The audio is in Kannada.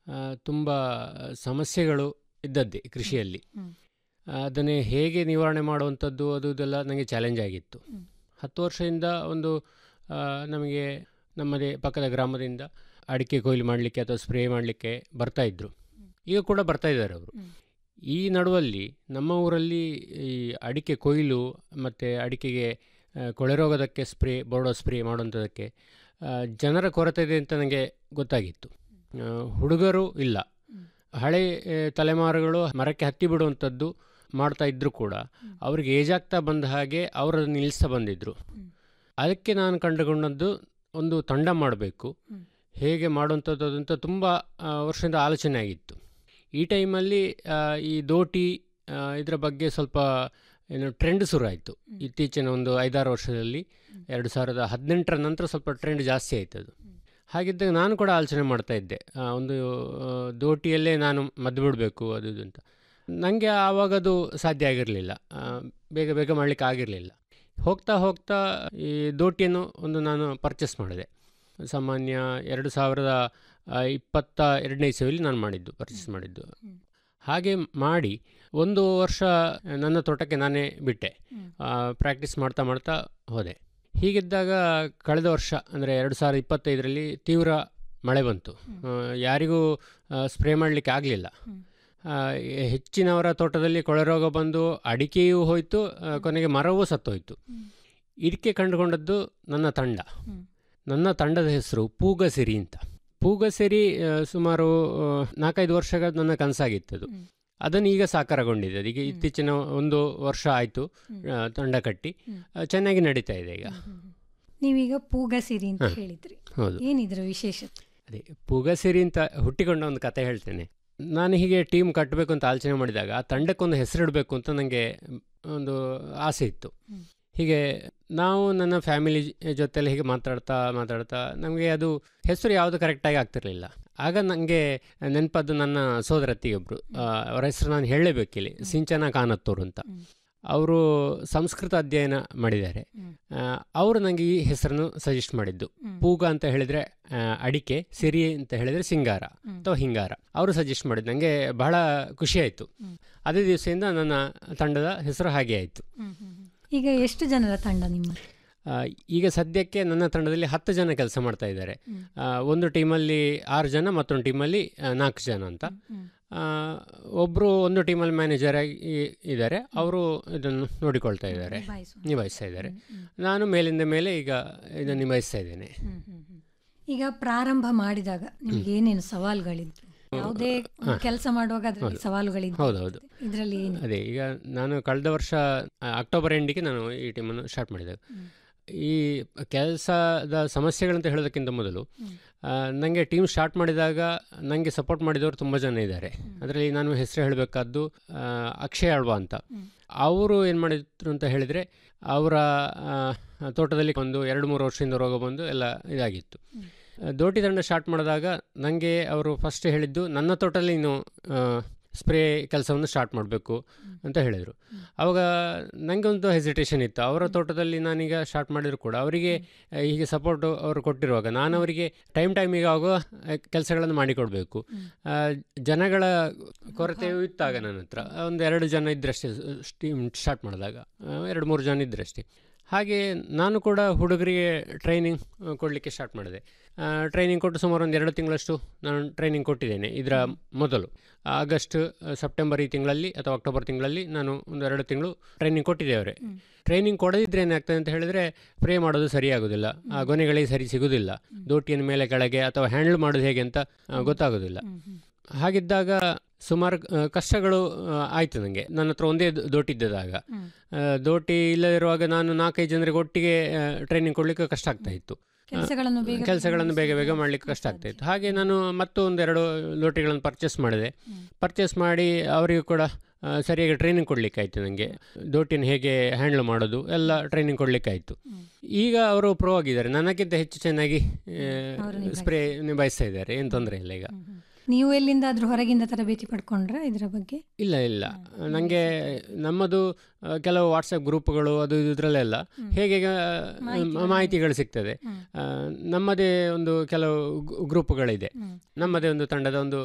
ತುಂಬ ಸಮಸ್ಯೆಗಳು ಇದ್ದದ್ದೇ ಕೃಷಿಯಲ್ಲಿ ಹ್ಮ್. ಅದನ್ನೇ ಹೇಗೆ ನಿವಾರಣೆ ಮಾಡುವಂಥದ್ದು ಅದು ಇದೆಲ್ಲ ನನಗೆ ಚಾಲೆಂಜ್ ಆಗಿತ್ತು ಹ್ಮ್. ಹತ್ತು ವರ್ಷದಿಂದ ಒಂದು ಆ, ನಮಗೆ ನಮ್ಮದೇ ಪಕ್ಕದ ಗ್ರಾಮದಿಂದ ಅಡಿಕೆ ಕೊಯ್ಲು ಮಾಡಲಿಕ್ಕೆ ಅಥವಾ ಸ್ಪ್ರೇ ಮಾಡಲಿಕ್ಕೆ ಬರ್ತಾಯಿದ್ರು ಈಗ ಕೂಡ ಬರ್ತಾ ಇದ್ದಾರೆ ಅವರು ಹ್ಮ್. ಈ ನಡುವಲ್ಲಿ ನಮ್ಮ ಊರಲ್ಲಿ ಈ ಅಡಿಕೆ ಕೊಯ್ಲು ಮತ್ತು ಅಡಿಕೆಗೆ ಆ, ಕೊಳೆ ರೋಗದಕ್ಕೆ ಸ್ಪ್ರೇ ಬೋರ್ಡೋ ಸ್ಪ್ರೇ ಮಾಡುವಂಥದ್ದಕ್ಕೆ ಆ, ಜನರ ಕೊರತೆ ಇದೆ ಅಂತ ನನಗೆ ಗೊತ್ತಾಗಿತ್ತು ಆ, ಹುಡುಗರು ಇಲ್ಲ ಹ್ಮ್. ಹಳೆ ಆ, ತಲೆಮಾರುಗಳು ಮರಕ್ಕೆ ಹತ್ತಿ ಬಿಡುವಂಥದ್ದು ಮಾಡ್ತಾ ಇದ್ದರೂ ಕೂಡ ಅವ್ರಿಗೆ ಏಜ್ ಆಗ್ತಾ ಬಂದ ಹಾಗೆ ಅವರನ್ನು ನಿಲ್ಲಿಸ್ತಾ ಬಂದಿದ್ದರು ಹ್ಮ್. ಅದಕ್ಕೆ ನಾನು ಕಂಡುಕೊಂಡದ್ದು ಒಂದು ತಂಡ ಮಾಡಬೇಕು ಹ್ಮ್. ಹೇಗೆ ಮಾಡುವಂಥದ್ದು ಅಂತ ತುಂಬ ಆ, ವರ್ಷದಿಂದ ಆಲೋಚನೆ ಆಗಿತ್ತು ಈ ಟೈಮಲ್ಲಿ ಆ, ಈ ದೋಟಿ ಆ, ಇದರ ಬಗ್ಗೆ ಸ್ವಲ್ಪ ಏನು ಟ್ರೆಂಡ್ ಶುರುವಾಯಿತು ಹ್ಮ್. ಇತ್ತೀಚಿನ ಒಂದು ಐದಾರು ವರ್ಷದಲ್ಲಿ ಹ್ಮ್. ಎರಡು ಸಾವಿರದ ಹದಿನೆಂಟರ ನಂತರ ಸ್ವಲ್ಪ ಟ್ರೆಂಡ್ ಜಾಸ್ತಿ ಆಯಿತು ಅದು ಹಾಗಿದ್ದಾಗ ನಾನು ಕೂಡ ಆಲೋಚನೆ ಮಾಡ್ತಾ ಇದ್ದೆ ಆ, ಒಂದು ಆ, ದೋಟಿಯಲ್ಲೇ ನಾನು ಮದ್ದು ಬಿಡಬೇಕು ಅದು ಇದು ಅಂತ ನನಗೆ ಆವಾಗ ಅದು ಸಾಧ್ಯ ಆಗಿರಲಿಲ್ಲ ಬೇಗ ಬೇಗ ಮಾಡಲಿಕ್ಕೆ ಆಗಿರಲಿಲ್ಲ ಹೋಗ್ತಾ ಹೋಗ್ತಾ ಈ ದೋಟಿಯನ್ನು ಒಂದು ನಾನು ಪರ್ಚೇಸ್ ಮಾಡಿದೆ ಸಾಮಾನ್ಯ ಎರಡು ಸಾವಿರದ ಆ, ಇಪ್ಪತ್ತ ಎರಡನೇ ಇಸವಿಯಲ್ಲಿ ನಾನು ಮಾಡಿದ್ದು ಪರ್ಚೇಸ್ ಮಾಡಿದ್ದು ಹ್ಮ್. ಹಾಗೆ ಮಾಡಿ ಒಂದು ವರ್ಷ ನನ್ನ ತೋಟಕ್ಕೆ ನಾನೇ ಬಿಟ್ಟೆ ಹ್ಮ್. ಪ್ರಾಕ್ಟೀಸ್ ಮಾಡ್ತಾ ಮಾಡ್ತಾ ಹೋದೆ ಹೀಗಿದ್ದಾಗ ಕಳೆದ ವರ್ಷ ಅಂದರೆ ಎರಡು ಸಾವಿರದ ಇಪ್ಪತ್ತೈದರಲ್ಲಿ ತೀವ್ರ ಮಳೆ ಬಂತು ಆ, ಯಾರಿಗೂ ಸ್ಪ್ರೇ ಮಾಡಲಿಕ್ಕೆ ಆಗಲಿಲ್ಲ ಹ್ಮ್. ಹೆಚ್ಚಿನವರ ತೋಟದಲ್ಲಿ ಕೊಳೆ ರೋಗ ಬಂದು ಅಡಿಕೆಯೂ ಹೋಯಿತು ಆ, ಕೊನೆಗೆ ಮರವೂ ಸತ್ತೋಯ್ತು ಹ್ಮ್. ಇದಕ್ಕೆ ಕಂಡುಕೊಂಡದ್ದು ನನ್ನ ತಂಡ ಹ್ಮ್. ನನ್ನ ತಂಡದ ಹೆಸರು ಪೂಗಸಿರಿ ಅಂತ ಪೂಗಸಿರಿ ಆ, ಸುಮಾರು ಆ, ನಾಲ್ಕೈದು ವರ್ಷಗಳ ನನ್ನ ಕನಸಾಗಿತ್ತದು ಹ್ಮ್. ಅದನ್ನು ಈಗ ಸಾಕಾರಗೊಂಡಿದೆ ಅದೀಗ ಇತ್ತೀಚಿನ ಒಂದು ವರ್ಷ ಆಯಿತು ಹ್ಮ್. ತಂಡ ಕಟ್ಟಿ ಹ್ಮ್. ಆ, ಚೆನ್ನಾಗಿ ನಡೀತಾ ಇದೆ ಈಗ ಹ್ಮ್, ಹ್ಮ್, ಹ್ಮ್. ನೀವೀಗ ಪೂಗಸಿರಿ ಅಂತ ಹ. ಹೇಳಿದ್ರಿ ಹೌದು ಏನಿದ್ರ ವಿಶೇಷತೆ ಅದೇ ಪೂಗಸಿರಿ ಅಂತ ಹುಟ್ಟಿಕೊಂಡ ಒಂದು ಕತೆ ಹೇಳ್ತೇನೆ ನಾನು ಹೀಗೆ ಟೀಮ್ ಕಟ್ಟಬೇಕು ಅಂತ ಆಲೋಚನೆ ಮಾಡಿದಾಗ ಆ ತಂಡಕ್ಕೊಂದು ಹೆಸರಿಡಬೇಕು ಅಂತ ನನಗೆ ಒಂದು ಆಸೆ ಇತ್ತು ಹ್ಮ್. ಹೀಗೆ ನಾವು ನನ್ನ ಫ್ಯಾಮಿಲಿ ಜೊತೆಲಿ ಹೀಗೆ ಮಾತಾಡ್ತಾ ಮಾತಾಡ್ತಾ ನಮಗೆ ಅದು ಹೆಸರು ಯಾವುದು ಕರೆಕ್ಟಾಗಿ ಆಗ್ತಿರ್ಲಿಲ್ಲ ಆಗ ನನಗೆ ನೆನಪದ್ದು ನನ್ನ ಸೋದರತ್ತಿಗೊಬ್ಬರು ಅವರ ಹೆಸರು ನಾನು ಹೇಳಲೇಬೇಕಿಲ್ಲಿ ಸಿಂಚನ ಕಾನತ್ತೂರು ಅಂತ ಹ್ಮ್. ಅವರು ಸಂಸ್ಕೃತ ಅಧ್ಯಯನ ಮಾಡಿದ್ದಾರೆ ಹ್ಮ್. ಅವರು ನನಗೆ ಈ ಹೆಸರನ್ನು ಸಜೆಸ್ಟ್ ಮಾಡಿದ್ದು ಹ್ಮ್. ಪೂಗ ಅಂತ ಹೇಳಿದ್ರೆ ಆ, ಅಡಿಕೆ ಸಿರಿ ಅಂತ ಹೇಳಿದ್ರೆ ಸಿಂಗಾರ ಹ್ಮ್. ಅಥವಾ ಹಿಂಗಾರ ಅವರು ಸಜೆಸ್ಟ್ ಮಾಡಿದ್ದು ನನಗೆ ಬಹಳ ಖುಷಿ ಆಯಿತು ಹ್ಮ್. ಅದೇ ದಿವಸದಿಂದ ನನ್ನ ತಂಡದ ಹೆಸರು ಹಾಗೆ ಆಯಿತು ಹ್ಮ್, ಹ್ಮ್, ಹ್ಮ್. ಈಗ ಎಷ್ಟು ಜನರ ತಂಡ ನಿಮ್ಮ ಈಗ ಸದ್ಯಕ್ಕೆ ನನ್ನ ತಂಡದಲ್ಲಿ ಹತ್ತು ಜನ ಕೆಲಸ ಮಾಡ್ತಾ ಇದ್ದಾರೆ ಹ್ಮ್. ಆ, ಒಂದು ಟೀಮಲ್ಲಿ ಆರು ಜನ ಮತ್ತೊಂದು ಟೀಮಲ್ಲಿ ಆ, ನಾಲ್ಕು ಜನ ಅಂತ ಹ್ಮ್. ಒಬ್ಬರು ಒಂದು ಟೀಮಲ್ಲಿ ಮ್ಯಾನೇಜರ್ ಆಗಿ ಇದ್ದಾರೆ ಅವರು ಇದನ್ನು ನೋಡಿಕೊಳ್ತಾ ಇದ್ದಾರೆ ನಿಭಾಯಿಸುವ. ನಿಭಾಯಿಸ್ತಾ ಇದ್ದಾರೆ ಹ್ಮ್, ಹ್ಮ್. ನಾನು ಮೇಲಿಂದ ಮೇಲೆ ಈಗ ಇದನ್ನು ನಿಭಾಯಿಸ್ತಾ ಇದ್ದೇನೆ ಹ್ಮ್, ಹ್ಮ್, ಹ್ಮ್. ಈಗ ಪ್ರಾರಂಭ ಮಾಡಿದಾಗ ನಿಮ್ಗೆ ಏನೇನು ಸವಾಲುಗಳಿದ್ವು ಯಾವುದೇ ಕೆಲಸ ಮಾಡುವಾಗ ಅದರಲ್ಲಿ ಸವಾಲುಗಳಿದ್ವು ಹೌದೌದು ಇದರಲ್ಲಿ ಏನು ಅದೇ ಈಗ ನಾನು ಕಳೆದ ವರ್ಷ ಆ, ಅಕ್ಟೋಬರ್ ಎಂಡಿಗೆ ನಾನು ಈ ಟೀಮನ್ನು ಸ್ಟಾರ್ಟ್ ಮಾಡಿದೆ ಹ್ಮ್. ಈ ಕೆಲಸದ ಸಮಸ್ಯೆಗಳಂತ ಹೇಳೋದಕ್ಕಿಂತ ಮೊದಲು ಹ್ಮ್. ನನಗೆ ಟೀಮ್ ಸ್ಟಾರ್ಟ್ ಮಾಡಿದಾಗ ನನಗೆ ಸಪೋರ್ಟ್ ಮಾಡಿದವರು ತುಂಬ ಜನ ಇದ್ದಾರೆ ಅದರಲ್ಲಿ ನಾನು ಹೆಸರು ಹೇಳಬೇಕಾದ್ದು ಅಕ್ಷಯ್ ಆಳ್ವಾ ಅಂತ ಹ್ಮ್. ಅವರು ಏನು ಮಾಡಿದ್ರು ಅಂತ ಹೇಳಿದರೆ ಅವರ ಆ, ತೋಟದಲ್ಲಿ ಒಂದು ಎರಡು ಮೂರು ವರ್ಷದಿಂದ ರೋಗ ಬಂದು ಎಲ್ಲ ಇದಾಗಿತ್ತು ಹ್ಮ್. ಆ, ದೋಟಿ ತಂಡ ಸ್ಟಾರ್ಟ್ ಮಾಡಿದಾಗ ನನಗೆ ಅವರು ಫಸ್ಟ್ ಹೇಳಿದ್ದು ನನ್ನ ತೋಟದಲ್ಲಿ ನೀನು ಸ್ಪ್ರೇ ಕೆಲಸವನ್ನು ಸ್ಟಾರ್ಟ್ ಮಾಡಬೇಕು ಅಂತ ಹೇಳಿದರು ಆವಾಗ ನನಗೆ ಒಂದು ಹೆಸಿಟೇಷನ್ ಇತ್ತು ಅವರ ತೋಟದಲ್ಲಿ ನಾನೀಗ ಸ್ಟಾರ್ಟ್ ಮಾಡಿದ್ರು ಕೂಡ ಅವರಿಗೆ ಆ, ಹೀಗೆ ಸಪೋರ್ಟ್ ಅವರು ಕೊಟ್ಟಿರುವಾಗ ನಾನು ಅವರಿಗೆ ಟೈಮ್ ಟೈಮಿಗೆ ಆಗುವ ಕೆಲಸಗಳನ್ನು ಮಾಡಿಕೊಡ್ಬೇಕು ಆ, ಜನಗಳ ಕೊರತೆಯೂ ಇತ್ತಾಗ ನನ್ನ ಹತ್ರ ಒಂದು ಎರಡು ಜನ ಇದ್ದರಷ್ಟೇ ಟೀಮ್ ಸ್ಟಾರ್ಟ್ ಮಾಡಿದಾಗ ಆ, ಎರಡು ಮೂರು ಜನ ಇದ್ದರಷ್ಟೇ ಹಾಗೆ ನಾನು ಕೂಡ ಹುಡುಗರಿಗೆ ಟ್ರೈನಿಂಗ್ ಕೊಡಲಿಕ್ಕೆ ಸ್ಟಾರ್ಟ್ ಮಾಡಿದೆ ಟ್ರೈನಿಂಗ್ ಕೊಟ್ಟು ಸುಮಾರು ಒಂದು ಎರಡು ತಿಂಗಳಷ್ಟು ನಾನು ಟ್ರೈನಿಂಗ್ ಕೊಟ್ಟಿದ್ದೇನೆ ಇದರ ಮೊದಲು ಆಗಸ್ಟ್ ಆ, ಸೆಪ್ಟೆಂಬರ್ ಈ ತಿಂಗಳಲ್ಲಿ ಅಥವಾ ಅಕ್ಟೋಬರ್ ತಿಂಗಳಲ್ಲಿ ನಾನು ಒಂದು ಎರಡು ತಿಂಗಳು ಟ್ರೈನಿಂಗ್ ಕೊಟ್ಟಿದ್ದೇವೆ ಟ್ರೈನಿಂಗ್ ಕೊಡದಿದ್ರೆ ಏನಾಗ್ತದೆ ಅಂತ ಹೇಳಿದ್ರೆ ಸ್ಪ್ರೇ ಮಾಡೋದು ಸರಿಯಾಗೋದಿಲ್ಲ ಆ ಗೊನೆಗಳಿಗೆ ಸರಿ ಸಿಗೋದಿಲ್ಲ ದೋಟಿಯನ್ನು ಮೇಲೆ ಕೆಳಗೆ ಅಥವಾ ಹ್ಯಾಂಡಲ್ ಮಾಡೋದು ಹೇಗೆ ಅಂತ ಆ, ಗೊತ್ತಾಗೋದಿಲ್ಲ ಹ್ಮ್, ಹ್ಮ್. ಹಾಗಿದ್ದಾಗ ಸುಮಾರು ಆ, ಕಷ್ಟಗಳು ಆ, ಆಯಿತು ನನಗೆ ನನ್ನ ಹತ್ರ ಒಂದೇ ದ- ದೋಟಿ ಇದ್ದದಾಗ ಹ್ಮ್. ಆ, ದೋಟಿ ಇಲ್ಲದಿರುವಾಗ ನಾನು ನಾಲ್ಕೈದು ಜನರಿಗೆ ಒಟ್ಟಿಗೆ ಟ್ರೈನಿಂಗ್ ಕೊಡಲಿಕ್ಕೆ ಕಷ್ಟ ಆಗ್ತಾ ಇತ್ತು ಕೆಲಸಗಳನ್ನು ಬೇಗ ಕೆಲಸಗಳನ್ನು ಬೇಗ ಬೇಗ ಮಾಡಲಿಕ್ಕೆ ಕಷ್ಟ ಆಗ್ತಾ ಇತ್ತು ಹಾಗೆ ನಾನು ಮತ್ತೊಂದು ಎರಡು ಲೋಟಿಗಳನ್ನು ಪರ್ಚೇಸ್ ಮಾಡಿದೆ ಪರ್ಚೇಸ್ ಮಾಡಿ ಅವರಿಗೂ ಕೂಡ ಆ, ಸರಿಯಾಗಿ ಟ್ರೈನಿಂಗ್ ಕೊಡಲಿಕ್ಕೆ ಆಯಿತು ನನಗೆ ದೋಟಿನ ಹೇಗೆ ಹ್ಯಾಂಡಲ್ ಮಾಡೋದು ಎಲ್ಲ ಟ್ರೈನಿಂಗ್ ಕೊಡಲಿಕ್ಕೆ ಆಯಿತು ಈಗ ಅವರು ಪ್ರೋ ಆಗಿದ್ದಾರೆ ನನಗಿಂತ ಹೆಚ್ಚು ಚೆನ್ನಾಗಿ ಸ್ಪ್ರೇ ನಿಭಾಯಿಸ್ತಾ ಇದ್ದಾರೆ ಏನು ತೊಂದರೆ ಇಲ್ಲ ಈಗ ಹ್ಮ್, ಹ್ಮ್. ನೀವು ಎಲ್ಲಿಂದಾದ್ರೂ ಹೊರಗಿಂದ ತರಬೇತಿ ಪಡ್ಕೊಂಡ್ರ ಇದರ ಬಗ್ಗೆ ಇಲ್ಲ ಇಲ್ಲ ನನಗೆ ನಮ್ಮದು ಆ, ಕೆಲವು ವಾಟ್ಸಪ್ ಗ್ರೂಪ್ಗಳು ಅದು ಇದರಲ್ಲೆಲ್ಲ ಹೇಗೆ ಆ, ಮಾಹಿತಿಗಳು ಸಿಗ್ತದೆ ಆ, ನಮ್ಮದೇ ಒಂದು ಕೆಲವು ಗ್ರೂಪ್ಗಳಿದೆ ನಮ್ಮದೇ ಒಂದು ತಂಡದ ಒಂದು